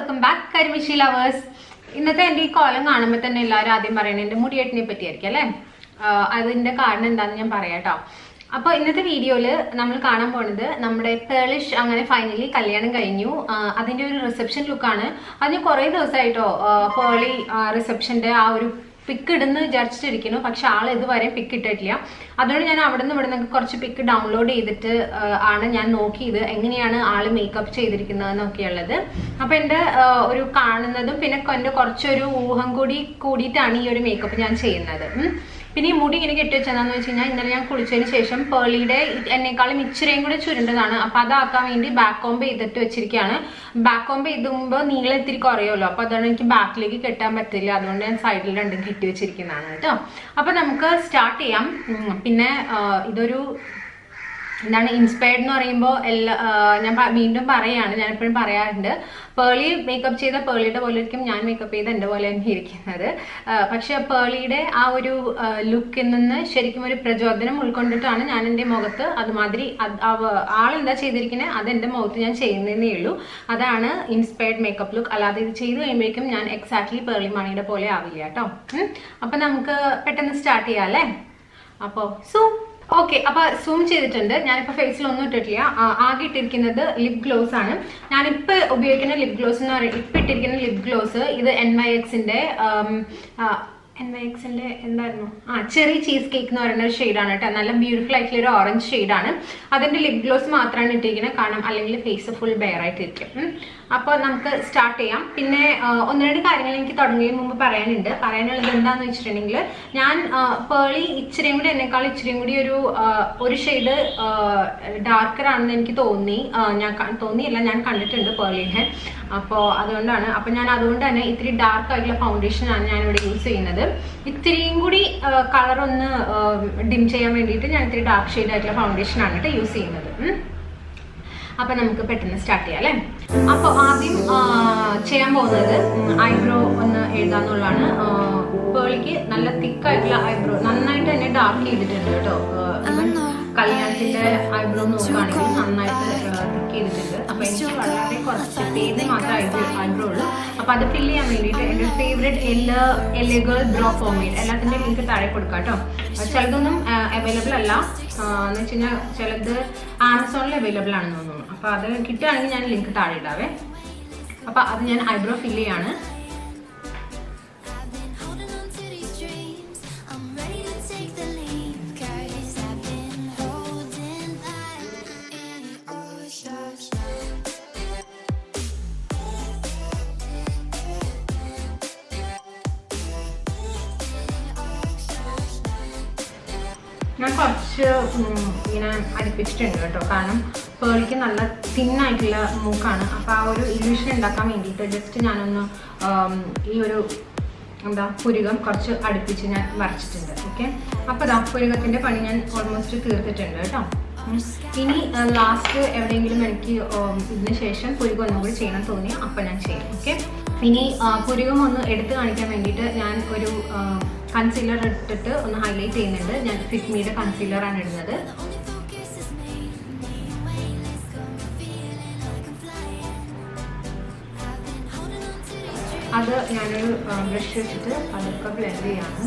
Welcome back കരിമിഷി lovers ഇന്നത്തെ എൻ്റെ ഈ കോലം കാണുമ്പോൾ തന്നെ എല്ലാവരും ആദ്യം പറയുന്നത് എൻ്റെ മുടിയേട്ടിനെ പറ്റിയായിരിക്കും അല്ലേ ആഹ് അതിന്റെ കാരണം എന്താണെന്ന് ഞാൻ പറയാം കേട്ടോ അപ്പോൾ ഇന്നത്തെ വീഡിയോയിൽ നമ്മൾ കാണാൻ പോണത് നമ്മുടെ പേളിഷ് അങ്ങനെ ഫൈനലി കല്യാണം കഴിഞ്ഞു ആഹ് അതിന്റെ ഒരു റിസപ്ഷൻ ലുക്കാണ് അതിന് കുറേ ദിവസമായിട്ടോ പേളി റിസപ്ഷന്റെ ആ ഒരു പിക്ക് ഇടുന്ന് വിചാരിച്ചിട്ടിരിക്കുന്നു പക്ഷെ ആൾ ഇതുവരെ പിക്ക് ഇട്ടിട്ടില്ല അതുകൊണ്ട് ഞാൻ അവിടെ നിന്ന് ഇവിടെ നിന്ന് കുറച്ച് പിക്ക് ഡൗൺലോഡ് ചെയ്തിട്ട് ആ, ആണ് ഞാൻ നോക്കിയത് എങ്ങനെയാണ് ആള് മേക്കപ്പ് ചെയ്തിരിക്കുന്നതെന്നൊക്കെയുള്ളത് അപ്പൊ എന്റെ ആ, ഒരു കാണുന്നതും പിന്നെ എന്റെ കുറച്ചൊരു ഊഹം കൂടി കൂടിയിട്ടാണ് ഈ ഒരു മേക്കപ്പ് ഞാൻ ചെയ്യുന്നത് ഉം. പിന്നെ ഈ മുടി ഇങ്ങനെ കെട്ടി വെച്ചതെന്ന് വെച്ച് കഴിഞ്ഞാൽ ഇന്നലെ ഞാൻ കുളിച്ചതിന് ശേഷം പേളിയുടെ എന്നെക്കാളും ഇച്ചിരിയും കൂടെ ചുരുണ്ടതാണ് അപ്പൊ അതാക്കാൻ വേണ്ടി ബാക്ക് കോംബ് ചെയ്തിട്ട് വെച്ചിരിക്കുകയാണ് ബാക്ക് കോംബ് ചെയ്തുമ്പോൾ നീളം ഇത്തിരി കുറയുമല്ലോ അപ്പൊ അതാണ് എനിക്ക് ബാക്കിലേക്ക് കെട്ടാൻ പറ്റില്ല അതുകൊണ്ട് ഞാൻ സൈഡിൽ രണ്ടും കെട്ടി വെച്ചിരിക്കുന്നതാണ് കേട്ടോ അപ്പൊ നമുക്ക് സ്റ്റാർട്ട് ചെയ്യാം ഉം, പിന്നെ ആ, ഇതൊരു എന്താണ് ഇൻസ്പയർഡ് എന്ന് പറയുമ്പോൾ എല്ലാ ആ, ഞാൻ പ- വീണ്ടും പറയാണ് ഞാൻ എപ്പോഴും പറയാറുണ്ട് പേളി മേക്കപ്പ് ചെയ്ത പേളിയുടെ പോലെ ഇരിക്കും ഞാൻ മേക്കപ്പ് ചെയ്ത എൻ്റെ പോലെ തന്നെ ഇരിക്കുന്നത് ആ, പക്ഷെ പേളിയുടെ ആ ഒരു ലുക്കിൽ നിന്ന് ശരിക്കും ഒരു പ്രചോദനം ഉൾക്കൊണ്ടിട്ടാണ് ഞാൻ എൻ്റെ മുഖത്ത് അതുമാതിരി അത് അവ- ആളെന്താ ചെയ്തിരിക്കുന്നത് അത് എൻ്റെ മുഖത്ത് ഞാൻ ചെയ്യുന്നതേ ഉള്ളൂ അതാണ് ഇൻസ്പയർഡ് മേക്കപ്പ് ലുക്ക് അല്ലാതെ ഇത് ചെയ്ത് കഴിയുമ്പോഴേക്കും ഞാൻ എക്സാക്ട്ലി പേളി മണിയുടെ പോലെ ആവില്ല കേട്ടോ ഉം. അപ്പൊ നമുക്ക് പെട്ടെന്ന് സ്റ്റാർട്ട് ചെയ്യാം അല്ലേ അപ്പോൾ സോ ഓക്കെ അപ്പൊ സൂം ചെയ്തിട്ടുണ്ട് ഞാനിപ്പോ ഫേസിൽ ഒന്നും ഇട്ടിട്ടില്ല ആ, ആകെ ഇട്ടിരിക്കുന്നത് ലിപ് ഗ്ലോസ് ആണ് ഞാനിപ്പോ ഉപയോഗിക്കുന്ന ലിപ് ഗ്ലോസ് എന്ന് പറയുന്നത് ഇപ്പൊ ഇട്ടിരിക്കുന്ന ലിപ് ഗ്ലോസ് ഇത് എൻ വൈ എക്സിന്റെ എൻ വൈ എക്സിന്റെ എന്തായിരുന്നു ആ ചെറി ചീസ് കേക്ക് എന്ന് പറയുന്ന ഒരു ഷെയ്ഡാണ് കേട്ടോ നല്ല ബ്യൂട്ടിഫുൾ ആയിട്ടുള്ള ഒരു ഓറഞ്ച് ഷെയ്ഡാണ് അതിന്റെ ലിപ് ഗ്ലോസ് മാത്രമാണ് ഇട്ടിരിക്കുന്നത് കാരണം അല്ലെങ്കിൽ ഫേസ് ഫുൾ ബെയർ ആയിട്ടിരിക്കും ഉം. അപ്പൊ നമുക്ക് സ്റ്റാർട്ട് ചെയ്യാം പിന്നെ ആ, ഒന്ന് രണ്ട് കാര്യങ്ങൾ എനിക്ക് തുടങ്ങുന്നതിന് മുമ്പ് പറയാനുണ്ട് പറയാനുള്ളത് എന്താന്ന് വെച്ചിട്ടുണ്ടെങ്കിൽ ഞാൻ ആ, പേളി ഇച്ചിരിയും കൂടി എന്നെക്കാൾ ഇച്ചിരിയും കൂടി ഒരു ആ, ഒരു ഷെയ്ഡ് ഡാർക്കർ ആണെന്ന് എനിക്ക് തോന്നി ആ, ഞാൻ ക- തോന്നിയില്ല ഞാൻ കണ്ടിട്ടുണ്ട് പേളിനെ അപ്പോൾ അതുകൊണ്ടാണ് അപ്പോൾ ഞാൻ അതുകൊണ്ട് തന്നെ ഇത്തിരി ഡാർക്ക് ആയിട്ടുള്ള ഫൗണ്ടേഷൻ ആണ് ഞാൻ ഇവിടെ യൂസ് ചെയ്യുന്നത് ഇത്തിരിയും കൂടി കളർ ഒന്ന് ഡിം ചെയ്യാൻ വേണ്ടിയിട്ട് ഞാൻ ഇത്തിരി ഡാർക്ക് ഷെയ്ഡ് ആയിട്ടുള്ള ഫൗണ്ടേഷൻ ആണ് കേട്ടോ യൂസ് ചെയ്യുന്നത് ഉം. അപ്പൊ നമുക്ക് പെട്ടെന്ന് സ്റ്റാർട്ട് ചെയ്യാം അല്ലേ അപ്പൊ ആദ്യം ആ, ചെയ്യാൻ പോകുന്നത് ഐബ്രോ ഒന്ന് എഴുതാന്നുള്ളതാണ് ആ, പേളിക്ക് നല്ല തിക്കായിട്ടുള്ള ഐബ്രോ നന്നായിട്ട് തന്നെ ഡാർക്ക് ചെയ്തിട്ടുണ്ട് കേട്ടോ ആ, ഇവൻ കല്യാണത്തിന്റെ ഐബ്രോ നോക്കുകയാണെങ്കിൽ നന്നായിട്ട് തിക്ക് ചെയ്തിട്ടുണ്ട് അപ്പൊ എനിക്ക് വളരെ കുറച്ച് പേര് മാത്രമേ ഐബ്രോ ഉള്ളൂ അപ്പൊ അത് ഫില്ല് ചെയ്യാൻ വേണ്ടിയിട്ട് എൻ്റെ ഫേവറേറ്റ് എല്ലാ എല്ലുകൾ ബ്രോ ഫോമേറ്റ് എല്ലാത്തിൻ്റെ ലിങ്ക് താഴെ കൊടുക്കാം കേട്ടോ അത് ചിലതൊന്നും അവൈലബിൾ അല്ല ആ, എന്ന് വെച്ച് കഴിഞ്ഞാൽ ചിലത് ആമസോണിൽ അവൈലബിൾ ആണെന്ന് തോന്നുന്നു അപ്പൊ അത് കിട്ടുകയാണെങ്കിൽ ഞാൻ ലിങ്ക് താഴെ ഇടാവേ അപ്പൊ അത് ഞാൻ ഐബ്രോ ഫില്ല് ചെയ്യാണ് I've been holding on to these dreams. I'm ready to take the leap. Cause I've been holding back any old stars. ഞാൻ കുറച്ച് ഉം, ഇങ്ങനെ അടുപ്പിച്ചിട്ടുണ്ട് കേട്ടോ കാരണം പേളിക്ക് നല്ല തിന്നായിട്ടുള്ള മൂക്കാണ് അപ്പോൾ ആ ഒരു ഇല്യൂഷൻ ഉണ്ടാക്കാൻ വേണ്ടിയിട്ട് ജസ്റ്റ് ഞാനൊന്ന് ആം, ഈ ഒരു എന്താ പുരുകം കുറച്ച് അടുപ്പിച്ച് ഞാൻ വരച്ചിട്ടുണ്ട് ഓക്കെ അപ്പോൾ ഇതാ പുരുകത്തിൻ്റെ പണി ഞാൻ ഓൾമോസ്റ്റ് തീർത്തിട്ടുണ്ട് കേട്ടോ ഉം. ഇനി ലാസ്റ്റ് എവിടെയെങ്കിലും എനിക്ക് ഉം, ഇതിന് ശേഷം പുരുകം ഒന്നും കൂടി ചെയ്യണം തോന്നി അപ്പം ഞാൻ ചെയ്യും ഓക്കെ ഇനി ആ, പുരുകം ഒന്ന് എടുത്തു കാണിക്കാൻ വേണ്ടിയിട്ട് ഞാൻ ഒരു കൺസീലർ ഇട്ടിട്ട് ഒന്ന് ഹൈലൈറ്റ് ചെയ്യുന്നുണ്ട് ഞാൻ ഫിറ്റ്മിയുടെ കൺസീലറാണ് ഇടുന്നത് Only focus is me. Me weightless, got me feeling like I'm flying. I've been holding on to these dreams. അത് ഞാനൊരു ബ്രഷ് വെച്ചിട്ട് അതൊക്കെ ബ്ലെൻഡ് ചെയ്യാണ്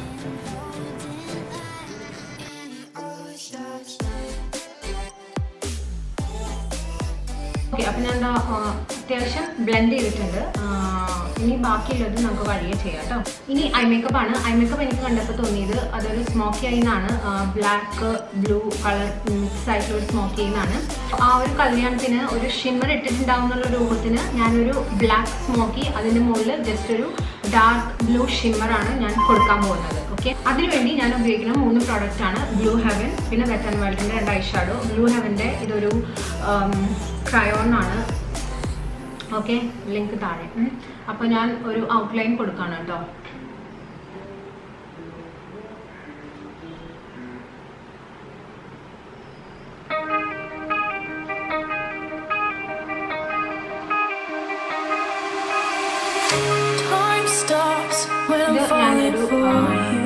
ഓക്കെ അപ്പം ഞാൻ എന്താ അത്യാവശ്യം ബ്ലെൻഡ് ചെയ്തിട്ടുണ്ട് ആ, ഇനി ബാക്കിയുള്ളത് നമുക്ക് വഴിയെ ചെയ്യാം കേട്ടോ ഇനി ഐ മേക്കപ്പ് ആണ് ഐ മേക്കപ്പ് എനിക്ക് കണ്ടപ്പോൾ തോന്നിയത് അതൊരു സ്മോക്കി ഐ എന്നാണ് ബ്ലാക്ക് ബ്ലൂ കളർ മിക്സ് ആയിട്ടുള്ള ഒരു സ്മോക്കി ഐ എന്നാണ് ആ ഒരു കല്യാണത്തിന് ഒരു ഷിമ്മർ ഇട്ടിട്ടുണ്ടാവും എന്നുള്ള രൂപത്തിന് ഞാനൊരു ബ്ലാക്ക് സ്മോക്കി അതിൻ്റെ മുകളിൽ ജസ്റ്റ് ഒരു ഡാർക്ക് ബ്ലൂ ഷിമ്മറാണ് ഞാൻ കൊടുക്കാൻ പോകുന്നത് ഓക്കെ അതിനുവേണ്ടി ഞാൻ ഉപയോഗിക്കുന്ന മൂന്ന് പ്രോഡക്റ്റ് ആണ് ബ്ലൂ ഹെവൻ പിന്നെ വെറ്റ് ആൻഡ് വൈൽഡിൻ്റെ രണ്ട് ഐഷാഡോ ബ്ലൂ ഹെവൻ്റെ ഇതൊരു ക്രയോൺ ആണ് ഓക്കെ ലിങ്ക് താഴെ അപ്പോൾ ഞാൻ ഒരു ഔട്ട്ലൈൻ കൊടുക്കുകയാണ് കേട്ടോ Time stops when I'm ഇത് falling ഞാനൊരു for you.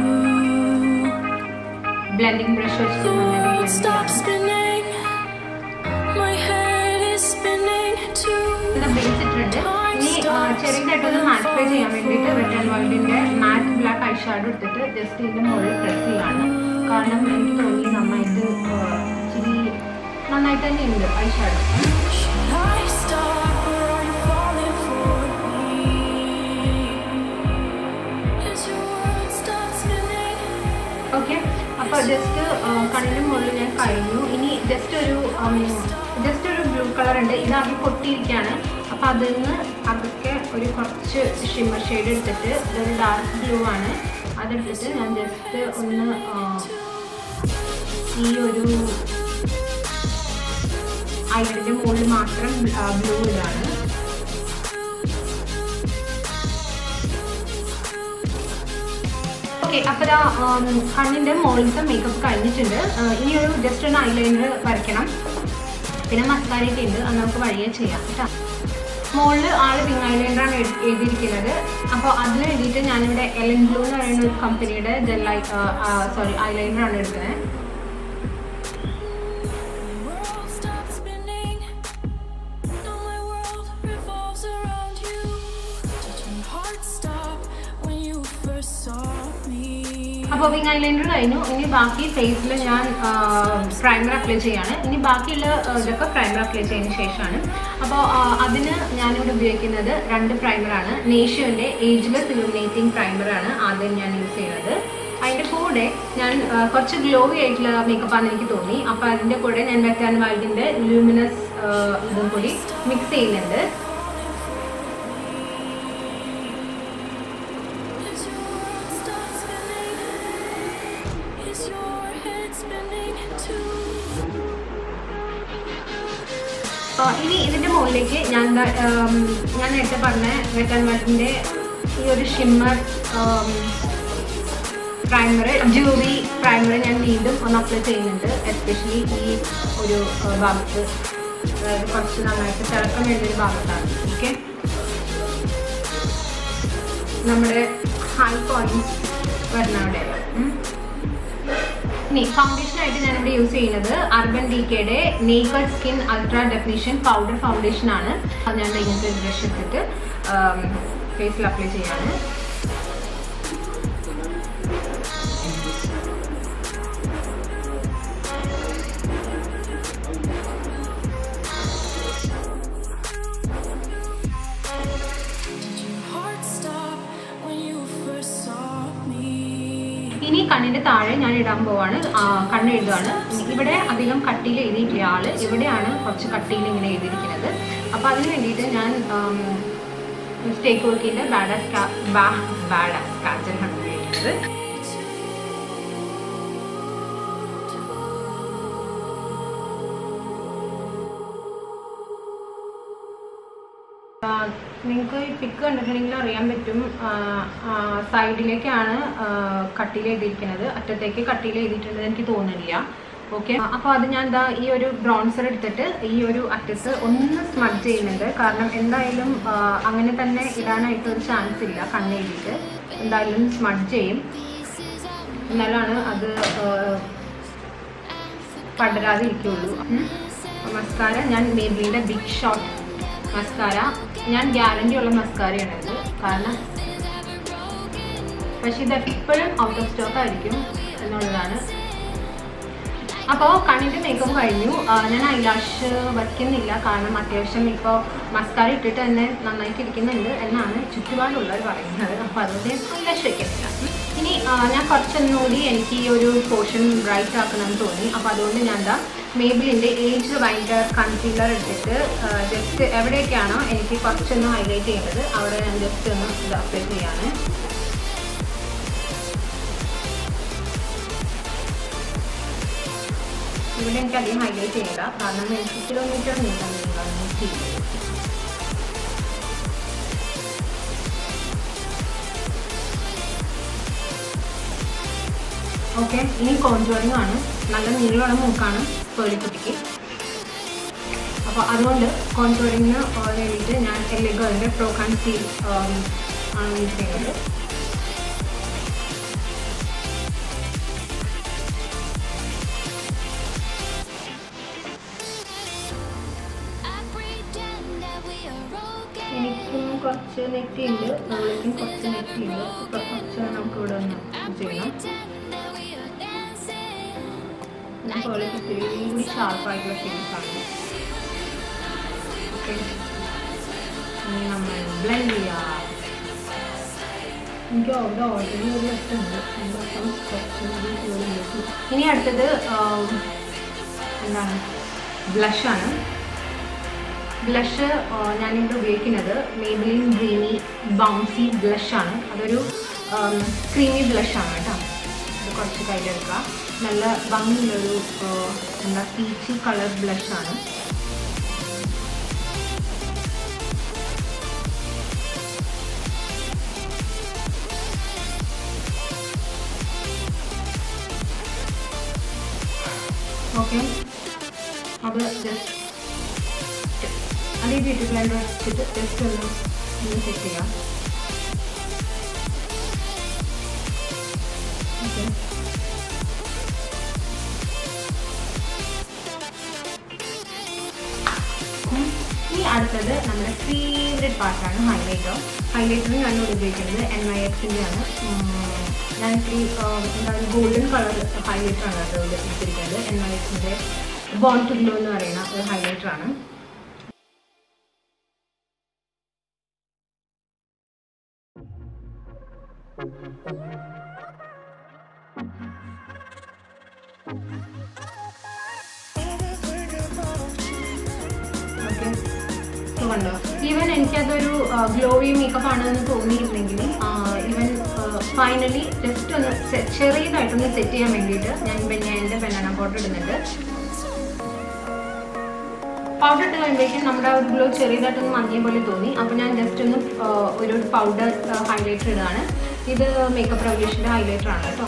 ബ്ലെൻഡിങ് ബ്രഷ് വെച്ച് The നന്നായിട്ട് world blend stops ചെയ്യാണ്. spinning. My head is spinning too. ഇത് ബേസ് ഇട്ടിട്ടുണ്ട് ഇനി ചെറുതായിട്ടൊന്ന് മാറ്റിഫൈ ചെയ്യാൻ വേണ്ടിയിട്ട് വെറ്റ് ആൻഡ് വൈൽഡിൻ്റെ മാറ്റ് ബ്ലാക്ക് ഐ ഷാഡോ എടുത്തിട്ട് ജസ്റ്റ് ഇതിൻ്റെ മുകളിൽ പ്രസ് ചെയ്യാണ് കാരണം എനിക്ക് തോന്നി നന്നായിട്ട് ആ, ഇച്ചിരി നന്നായിട്ട് തന്നെ ഉണ്ട് eyeshadow Should I stop or are you falling for me? As your world starts spinning, okay അപ്പോൾ ജസ്റ്റ് കണ്ണിന് മുകളിൽ ഞാൻ കഴിഞ്ഞു ഇനി ജസ്റ്റ് ഒരു ജസ്റ്റ് ഒരു ബ്ലൂ കളർ ഉണ്ട് ഇതാകെ പൊട്ടിയിരിക്കുകയാണ് അപ്പോൾ അതിൽ നിന്ന് അതൊക്കെ ഒരു കുറച്ച് ഷിമ്മർ ഷെയ്ഡ് എടുത്തിട്ട് ഇതൊരു ഡാർക്ക് ബ്ലൂ ആണ് അതെടുത്തിട്ട് ഞാൻ ജസ്റ്റ് ഒന്ന് ആ, ഈ ഒരു ഐലൻഡിൻ്റെ മുകളിൽ മാത്രം ബ്ലൂ ഇതാണ് ഓക്കെ അപ്പോൾ ദാ ഉം, കണ്ണിൻ്റെ മുകളിലത്തെ മേക്കപ്പ് കഴിഞ്ഞിട്ടുണ്ട് ആ, ഇനി ഒരു ജസ്റ്റ് ഒരു ഐലൈനർ വരയ്ക്കണം പിന്നെ മസ്കാരയൊക്കെ ഉണ്ട് അത് നമുക്ക് വഴിയെ ചെയ്യാം കേട്ടോ മുകളിൽ ആള് പിങ്ക് ഐലൈനറാണ് എഴുതിയിരിക്കുന്നത് അപ്പോൾ അതിന് വേണ്ടിയിട്ട് ഞാനിവിടെ എലൻ ബ്ലൂ എന്ന് പറയുന്ന ഒരു കമ്പനിയുടെ ജെൽ ഐ സോറി ഐലൈനറാണ് എടുക്കുന്നത് the world stops spinning. No, my world revolves around you. Did your heart stop when you first saw me? അപ്പോൾ വിങ് ഐലൈനർ കഴിഞ്ഞു ഇനി ബാക്കി ഫേസിൽ ഞാൻ പ്രൈമർ അപ്ലൈ ചെയ്യാണ് ഇനി ബാക്കിയുള്ള ആ, ഇതൊക്കെ പ്രൈമർ അപ്ലൈ ചെയ്തതിന് ശേഷമാണ് അപ്പോൾ അതിന് ഞാനിവിടെ ഉപയോഗിക്കുന്നത് രണ്ട് പ്രൈമറാണ് നേഷ്യോൻ്റെ ഏജ്ലെസ് ഇലുമിനേറ്റിംഗ് പ്രൈമറാണ് ആദ്യം ഞാൻ യൂസ് ചെയ്യുന്നത് അതിൻ്റെ കൂടെ ഞാൻ ആ, കുറച്ച് ഗ്ലോവി ആയിട്ടുള്ള മേക്കപ്പാണെന്ന് എനിക്ക് തോന്നി അപ്പോൾ അതിൻ്റെ കൂടെ ഞാൻ വെറ്റാൻ വൈൽഡിൻ്റെ ലൂമിനസ് ഇതും കൂടി മിക്സ് ചെയ്യുന്നുണ്ട് As your world starts spinning, is your head spinning too? ആ, ഇനി ഇതിന്റെ മുകളിലേക്ക് ഞാൻ ദാ, ഉം, ഞാൻ നേരത്തെ പറഞ്ഞ വെറ്റൻ വാട്ടിന്റെ ഈ ഒരു ഷിമ്മർ പ്രൈമർ ജൂറി പ്രൈമർ ഞാൻ വീണ്ടും ഒന്ന് അപ്ലൈ ചെയ്യുന്നുണ്ട് എസ്പെഷ്യലി ഈ ഒരു ആ, ഭാഗത്ത് അതായത് കുറച്ച് നന്നായിട്ട് തിളക്കം വേണ്ട ഒരു ഭാഗത്താണ് ഓക്കെ നമ്മുടെ ഹൈ പോയിന്റ്സ് വരുന്ന അവിടെയാണ് ഉം. ഇനി ഫൗണ്ടേഷൻ ആയിട്ട് ഞാനിവിടെ യൂസ് ചെയ്യുന്നത് അർബൻ ഡി കെയുടെ naked skin ultra definition powder foundation ആണ് അത് ഞാൻ ഇങ്ങനത്തെ ഒരു ബ്രഷ് എടുത്തിട്ട് ഫേസിൽ അപ്ലൈ ചെയ്യാണ് Did your heart stop when you first saw me? ഇനി കണ്ണിന്റെ താഴെ ഞാൻ ഇടാൻ പോവാണ് ആ, കണ്ണ് എഴുതുകയാണ് ഇവിടെ അധികം കട്ടിയിൽ എഴുതിയിട്ടില്ല ആള് ഇവിടെയാണ് കുറച്ച് കട്ടിയിൽ ഇങ്ങനെ എഴുതിയിരിക്കുന്നത് അപ്പോൾ അതിന് വേണ്ടിയിട്ട് ഞാൻ സ്റ്റേക്ക് വർക്കിൻ്റെ ബാഡ ബാഡ സ്കാച്ചറാണ് ഉപയോഗിക്കുന്നത് നിങ്ങൾക്ക് ഈ പിക്ക് കണ്ടിട്ടുണ്ടെങ്കിൽ അറിയാൻ പറ്റും സൈഡിലേക്കാണ് കട്ടിയിൽ എഴുതിയിരിക്കുന്നത് അറ്റത്തേക്ക് കട്ടിയിൽ എഴുതിയിട്ടുണ്ടെന്ന് എനിക്ക് തോന്നുന്നില്ല ഓക്കെ അപ്പോൾ അത് ഞാൻ എന്താ ഈ ഒരു ബ്രോൺസർ എടുത്തിട്ട് ഈ ഒരു അറ്റത്ത് ഒന്ന് സ്മഡ് ചെയ്യുന്നുണ്ട് കാരണം എന്തായാലും ആ, അങ്ങനെ തന്നെ ഇടാനായിട്ട് ഒരു ചാൻസ് ഇല്ല കണ്ണെഴുതിയിട്ട് എന്തായാലും സ്മഡ് ചെയ്യും എന്നാലാണ് അത് ആ, പടരാതെ ഇരിക്കുള്ളൂ മസ്കാര ഞാൻ മേബിലിൻ്റെ ബിഗ് ഷോട്ട് മസ്കാര ഞാൻ ഗ്യാരണ്ടി ഉള്ള മസ്കാരയാണ് ഇത് കാരണം പക്ഷെ ഇത് എപ്പോഴും ഔട്ട് ഓഫ് സ്റ്റോക്ക് ആയിരിക്കും എന്നുള്ളതാണ് അപ്പോൾ കണ്ണിൻ്റെ മേക്കപ്പ് കഴിഞ്ഞു ആ, ഞാൻ ഐലാഷ് വയ്ക്കുന്നില്ല കാരണം അത്യാവശ്യം ഇപ്പോൾ മസ്കാര ഇട്ടിട്ട് തന്നെ നന്നായിട്ട് ഇരിക്കുന്നുണ്ട് എന്നാണ് ചുറ്റുപാടുള്ളവർ പറയുന്നത് അപ്പോൾ അതുകൊണ്ട് ഐലാഷ് വയ്ക്കുന്നില്ല ഇനി ആ, ഞാൻ കുറച്ചൊന്നുകൂടി എനിക്ക് ഈ ഒരു പോർഷൻ ബ്രൈറ്റ് ആക്കണമെന്ന് തോന്നി അപ്പോൾ അതുകൊണ്ട് ഞാൻ എന്താ മേബിലിൻ്റെ ഏജ് വൈൻഡർ കൺസീലർ എടുത്തിട്ട് ജസ്റ്റ് എവിടെയൊക്കെയാണോ എനിക്ക് കുറച്ചൊന്ന് ഹൈലൈറ്റ് ചെയ്യേണ്ടത് അവിടെ ഞാൻ ജസ്റ്റ് ഒന്ന് ഇത് അപ്ലൈ ചെയ്യാണ് ഇവിടെ എനിക്ക് അധികം ഹൈലൈറ്റ് ചെയ്യില്ല കാരണം എനിക്ക് കിലോമീറ്റർ നീക്കാൻ നീങ്ങാൻ ചെയ്യും ഓക്കെ ഇനി കോൺജോറിങ് ആണ് നല്ല നീളമുള്ള മൂക്കാണ് പേളിക്കുട്ടിക്ക് അപ്പോൾ അതുകൊണ്ട് കോൺജോറിങ്ങിന് വേണ്ടിയിട്ട് ഞാൻ എല്ലിഗോൻ്റെ പ്രോ കൺസീൽ ആണ് യൂസ് ചെയ്യുന്നത് I pretend that we are okay. എനിക്കും കുറച്ച് നെറ്റിയുണ്ട് മുകളിലേക്കും കുറച്ച് നെറ്റിയുണ്ട് ഇപ്പൊ കുറച്ച് നമുക്ക് ഇവിടെ ഒന്ന് ചെയ്യണം മുകളിലേക്ക് ഇത്തിരി കൂടി ഷാർപ്പായിട്ടുള്ള ഷെയ്ഡ്സാണ് ഓക്കെ ഇനി നമ്മൾ ബ്ലെൻഡ് ചെയ്യാം എനിക്ക് അവിടെ ഓൾറെഡി ഒരു ലക്ഷമുണ്ട് അപ്പം കുറച്ചുകൂടി കൂടുതലേക്ക് ഇനി അടുത്തത് ആം, എന്താണ് ബ്ലഷാണ് ബ്ലഷ് ഞാനിവിടെ ഉപയോഗിക്കുന്നത് മേബിലിൻ ഡ്രീമി ബൗൺസി ബ്ലഷാണ് അതൊരു ക്രീമി ബ്ലഷാണ് കേട്ടോ ഇത് കുറച്ച് കയ്യിലെടുക്കുക നല്ല ഭംഗിയുള്ളൊരു ആ, എന്താ പീച്ചി കളർ ബ്ലഷാണ് ഓക്കെ അത് ജസ്റ്റ് അത് ഈ ബ്യൂട്ടി ബ്ലെൻഡർ വെച്ചിട്ട് ജസ്റ്റ് ഒന്ന് ഒന്ന് സെറ്റ് ചെയ്യാം ഓക്കെ ഈ അടുത്തത് നമ്മുടെ ഫേവറേറ്റ് പാർട്ടാണ് ഹൈലൈറ്റർ ഹൈലൈറ്റർ ഞാൻ ഇവിടെ ഉപയോഗിക്കുന്നത് എൻ ഐ എക്സിൻ്റെ ആണ് ഉം, ഞാൻ ഇത്തിരി ആഹ്, എന്താ ഗോൾഡൻ കളർ ഹൈലൈറ്റർ ആണ് കേട്ടോ ഇത് എടുത്തിരിക്കുന്നത് എൻ ഐ എക്സിൻ്റെ ബോൺ ടു ഗ്ലോ എന്ന് പറയുന്ന ഒരു ഹൈലൈറ്റർ ആണ് ഓക്കെ കണ്ടോ ഈവൻ എനിക്കതൊരു ഗ്ലോവി മേക്കപ്പ് ആണെന്ന് തോന്നിയിരുന്നെങ്കിൽ ഈവൻ ഫൈനലി ജസ്റ്റ് ഒന്ന് se- ചെറിയതായിട്ടൊന്ന് സെറ്റ് ചെയ്യാൻ വേണ്ടിയിട്ട് ഞാൻ പിന്നെ എൻ്റെ ബനാന പൗഡർ ഇടുന്നുണ്ട് പൗഡർ ഇട്ട് കഴിയുമ്പോഴേക്കും നമ്മുടെ ആ ഒരു ഗ്ലോ ചെറിയതായിട്ടൊന്ന് മങ്ങിയ പോലെ തോന്നി അപ്പോൾ ഞാൻ ജസ്റ്റ് ഒന്ന് ആ, ഒരു പൗഡർ ഹൈലൈറ്റർ ഇടുകയാണ് ഇത് മേക്കപ്പ് റെവല്യൂഷൻ്റെ ഹൈലൈറ്റർ ആണ് കേട്ടോ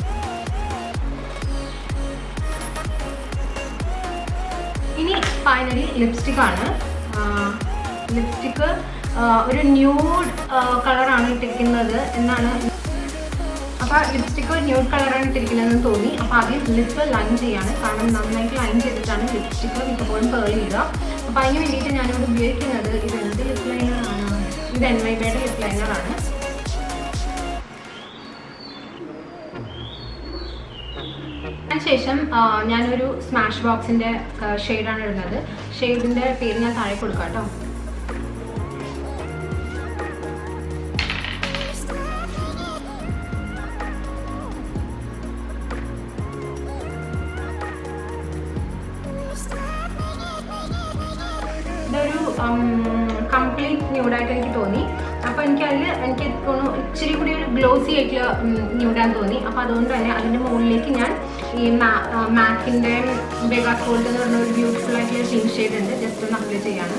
ഇനി ഫൈനലി ലിപ്സ്റ്റിക് ആണ് ലിപ്സ്റ്റിക്ക് ഒരു ന്യൂഡ് കളറാണ് ഇട്ടിരിക്കുന്നത് എന്നാണ് അപ്പോൾ ലിപ്സ്റ്റിക്ക് ന്യൂഡ് കളറാണ് ഇട്ടിരിക്കുന്നതെന്ന് തോന്നി അപ്പോൾ ആദ്യം ലിപ്പ് ലൈൻ ചെയ്യാണ് കാരണം നന്നായിട്ട് ലൈൻ ചെയ്തിട്ടാണ് ലിപ്സ്റ്റിക്ക് മിക്കപ്പോഴും പേൾ ചെയ്യുക അപ്പോൾ അതിന് വേണ്ടിയിട്ട് ഞാനിവിടെ ഉപയോഗിക്കുന്നത് ഇത് എന്ത് ലിപ്പ് ലൈനറാണ് ഇത് എൻ വൈ ബിയുടെ ലിപ്പ് ലൈനറാണ് അതിനുശേഷം ആ, ഞാനൊരു സ്മാഷ് ബോക്സിന്റെ ഷെയ്ഡാണ് ഇടുന്നത് ഷെയ്ഡിന്റെ പേര് ഞാൻ താഴെ കൊടുക്കാം കേട്ടോ ഇതൊരു കംപ്ലീറ്റ് ന്യൂഡായിട്ട് എനിക്ക് തോന്നി അപ്പോൾ എനിക്ക് അതിൽ എനിക്ക് തോന്നുന്നു ഇച്ചിരി കൂടി ഒരു ഗ്ലോസി ആയിട്ടുള്ള ന്യൂഡാന്ന് തോന്നി അപ്പോൾ അതുകൊണ്ട് തന്നെ അതിൻ്റെ മുകളിലേക്ക് ഞാൻ ഈ മാക്കിൻ്റെ ബെഗാസ് ഗോൾഡ് എന്ന് പറഞ്ഞ ഒരു ബ്യൂട്ടിഫുൾ ആയിട്ടുള്ള പിങ്ക് ഷെയ്ഡ് ഉണ്ട് ജസ്റ്റ് ഒന്ന് അപ്ലൈ ചെയ്യാണ്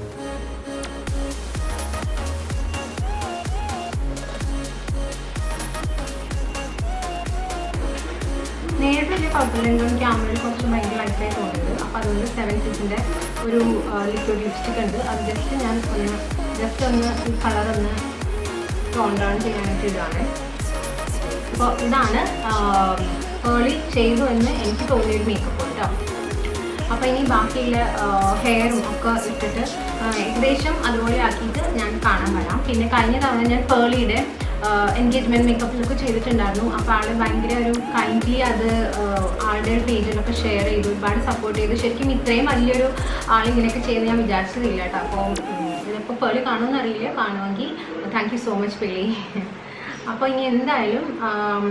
നേരിട്ട് വലിയ കുഴപ്പമില്ലെങ്കിലും ക്യാമറയിൽ കുറച്ച് ഭയങ്കര ലൈറ്റായി തോന്നുന്നത് അപ്പോൾ അതുകൊണ്ട് സെവൻ സിക്സിൻ്റെ ഒരു ലിക്വിഡ് ലിപ്സ്റ്റിക് ഉണ്ട് അത് ജസ്റ്റ് ഞാൻ ഒന്ന് ജസ്റ്റ് ഒന്ന് ഈ കളർ ഒന്ന് ടോൺ ഡൗൺ ചെയ്യാനായിട്ട് ഇതാണ് അപ്പോൾ ഇതാണ് ഏർലി ചെയ്തു എന്ന് എനിക്ക് തോന്നിയൊരു മേക്കപ്പ് കേട്ടോ അപ്പോൾ ഇനി ബാക്കിയുള്ള ഹെയറും ഒക്കെ ഇട്ടിട്ട് ആ, ഏകദേശം അതുപോലെ ആക്കിയിട്ട് ഞാൻ കാണാൻ വരാം പിന്നെ കഴിഞ്ഞ തവണ ഞാൻ പേളിയുടെ എൻഗേജ്മെൻറ്റ് മേക്കപ്പ് ലുക്ക് ചെയ്തിട്ടുണ്ടായിരുന്നു അപ്പോൾ ആൾ ഭയങ്കര ഒരു കൈൻഡ്ലി അത് ആ, ആളുടെ പേജിലൊക്കെ ഷെയർ ചെയ്തു ഒരുപാട് സപ്പോർട്ട് ചെയ്തു ശരിക്കും ഇത്രയും വലിയൊരു ആളിങ്ങനെയൊക്കെ ചെയ്യുന്നത് ഞാൻ വിചാരിച്ചതില്ല കേട്ടോ അപ്പോൾ ഇതിപ്പോൾ പേളി കാണുമെന്ന് അറിയില്ല കാണുമെങ്കിൽ thank you so much Pearle അപ്പോൾ ഇനി എന്തായാലും ആം,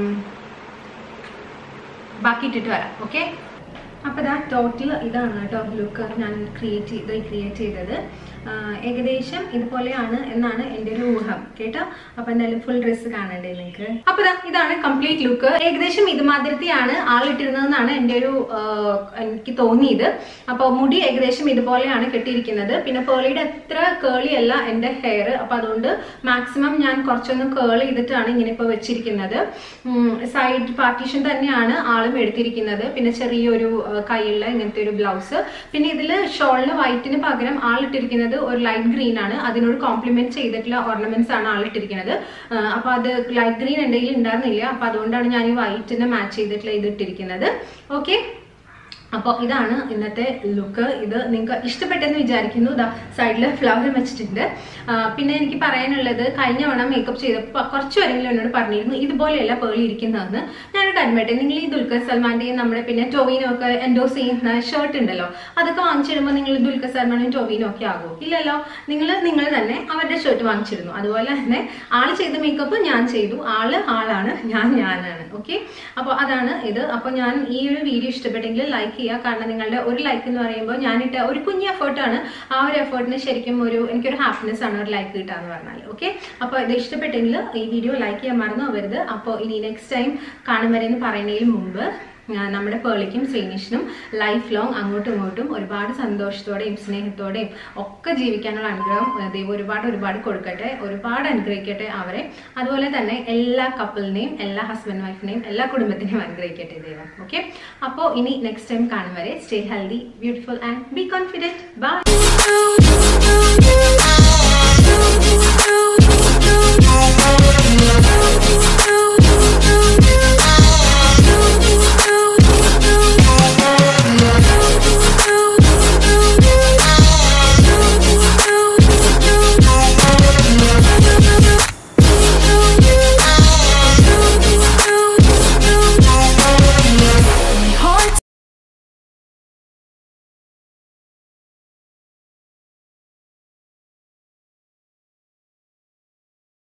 ബാക്കി ഇട്ടിട്ട് വരാം ഓക്കെ അപ്പോൾ ഇതാ ടോട്ടൽ ഇതാണ് കേട്ടോ ലുക്ക് ഞാൻ ക്രിയേറ്റ് ചെയ്ത് ക്രിയേറ്റ് ചെയ്തത് ആ, ഏകദേശം ഇതുപോലെയാണ് എന്നാണ് എൻ്റെ ഒരു ഊഹം കേട്ടോ അപ്പോൾ എന്തായാലും ഫുൾ ഡ്രസ്സ് കാണണ്ടേ നിങ്ങൾക്ക് അപ്പോൾ ഇതാ ഇതാണ് കംപ്ലീറ്റ് ലുക്ക് ഏകദേശം ഇതുമാതിരത്തെയാണ് ആളിട്ടിരുന്നതെന്നാണ് എൻ്റെ ഒരു ആ, എനിക്ക് തോന്നിയത് അപ്പോൾ മുടി ഏകദേശം ഇതുപോലെയാണ് കെട്ടിയിരിക്കുന്നത് പിന്നെ പേളിയുടെ അത്ര കേളി അല്ല എൻ്റെ ഹെയർ അപ്പോൾ അതുകൊണ്ട് മാക്സിമം ഞാൻ കുറച്ചൊന്ന് കേൾ ചെയ്തിട്ടാണ് ഇങ്ങനെ ഇപ്പോൾ വെച്ചിരിക്കുന്നത് സൈഡ് പാർട്ടീഷൻ തന്നെയാണ് ആളും എടുത്തിരിക്കുന്നത് പിന്നെ ചെറിയൊരു ആ, കൈയുള്ള ഇങ്ങനത്തെ ഒരു ബ്ലൗസ് പിന്നെ ഇതിൽ ഷോളിന് വൈറ്റിന് പകരം ആളിട്ടിരിക്കുന്നത് ഒരു ലൈറ്റ് ഗ്രീൻ ആണ് അതിനോട് കോംപ്ലിമെന്റ് ചെയ്തിട്ടുള്ള ഓർണമെന്റ്സ് ആണ് ആളിട്ടിരിക്കുന്നത് ആ, അപ്പൊ അത് ലൈറ്റ് ഗ്രീൻ എൻ്റെ കയ്യിൽ ഉണ്ടായിരുന്നില്ല അപ്പൊ അതുകൊണ്ടാണ് ഞാൻ ഈ വൈറ്റിന് മാച്ച് ചെയ്തിട്ടുള്ള ഇത് ഇട്ടിരിക്കുന്നത് ഓക്കെ അപ്പോൾ ഇതാണ് ഇന്നത്തെ ലുക്ക് ഇത് നിങ്ങൾക്ക് ഇഷ്ടപ്പെട്ടെന്ന് വിചാരിക്കുന്നു ഇതാ സൈഡിൽ ഫ്ലവർ വെച്ചിട്ടുണ്ട് ആ, പിന്നെ എനിക്ക് പറയാനുള്ളത് കഴിഞ്ഞ തവണ മേക്കപ്പ് ചെയ്തപ്പോൾ കുറച്ച് പേരെങ്കിലും എന്നോട് പറഞ്ഞിരുന്നു ഇതുപോലെയല്ല പേളി ഇരിക്കുന്നതെന്ന് ഞാനൊരു കൺവേട്ടെ നിങ്ങൾ ഈ ദുൽഖർ സൽമാന്റെയും നമ്മുടെ പിന്നെ ടൊവിനോ ഒക്കെ എൻഡോസ് ചെയ്യുന്ന ഷർട്ട് ഉണ്ടല്ലോ അതൊക്കെ വാങ്ങിച്ചിടുമ്പോൾ നിങ്ങൾ ദുൽഖർ സൽമാനും ടൊവിനോ ഒക്കെ ആകുമോ ഇല്ലല്ലോ നിങ്ങൾ നിങ്ങൾ തന്നെ അവരുടെ ഷർട്ട് വാങ്ങിച്ചിരുന്നു അതുപോലെ തന്നെ ആള് ചെയ്ത മേക്കപ്പ് ഞാൻ ചെയ്തു ആള് ആളാണ് ഞാൻ ഞാനാണ് ഓക്കെ അപ്പോൾ അതാണ് ഇത് അപ്പോൾ ഞാൻ ഈ ഒരു വീഡിയോ ഇഷ്ടപ്പെട്ടെങ്കിൽ ലൈക്ക് ചെയ്യുക കാരണം നിങ്ങളുടെ ഒരു ലൈക്ക് എന്ന് പറയുമ്പോൾ ഞാനിട്ട ഒരു കുഞ്ഞ് എഫേർട്ടാണ് ആ ഒരു എഫേർട്ടിന് ശരിക്കും ഒരു എനിക്കൊരു ഹാപ്പിനെസ് ആണ് ഒരു ലൈക്ക് കിട്ടുക എന്ന് പറഞ്ഞാൽ ഓക്കെ അപ്പോൾ ഇത് ഇഷ്ടപ്പെട്ടെങ്കിൽ ഈ വീഡിയോ ലൈക്ക് ചെയ്യാൻ മറന്നു പോകരുത് അപ്പോൾ ഇനി നെക്സ്റ്റ് ടൈം കാണും വരെ എന്ന് പറയുന്നതിന് മുമ്പ് ആ, നമ്മുടെ പേളിക്കും ശ്രീനിഷിനും ലൈഫ് ലോങ് അങ്ങോട്ടും ഇങ്ങോട്ടും ഒരുപാട് സന്തോഷത്തോടെയും സ്നേഹത്തോടെയും ഒക്കെ ജീവിക്കാനുള്ള അനുഗ്രഹം ആ, ദൈവം ഒരുപാട് ഒരുപാട് കൊടുക്കട്ടെ ഒരുപാട് അനുഗ്രഹിക്കട്ടെ അവരെ അതുപോലെ തന്നെ എല്ലാ കപ്പിളിനെയും എല്ലാ ഹസ്ബൻഡ് വൈഫിനെയും എല്ലാ കുടുംബത്തിനെയും അനുഗ്രഹിക്കട്ടെ ദൈവം ഓക്കെ അപ്പോൾ ഇനി നെക്സ്റ്റ് ടൈം കാണും വരെ stay healthy beautiful and be confident by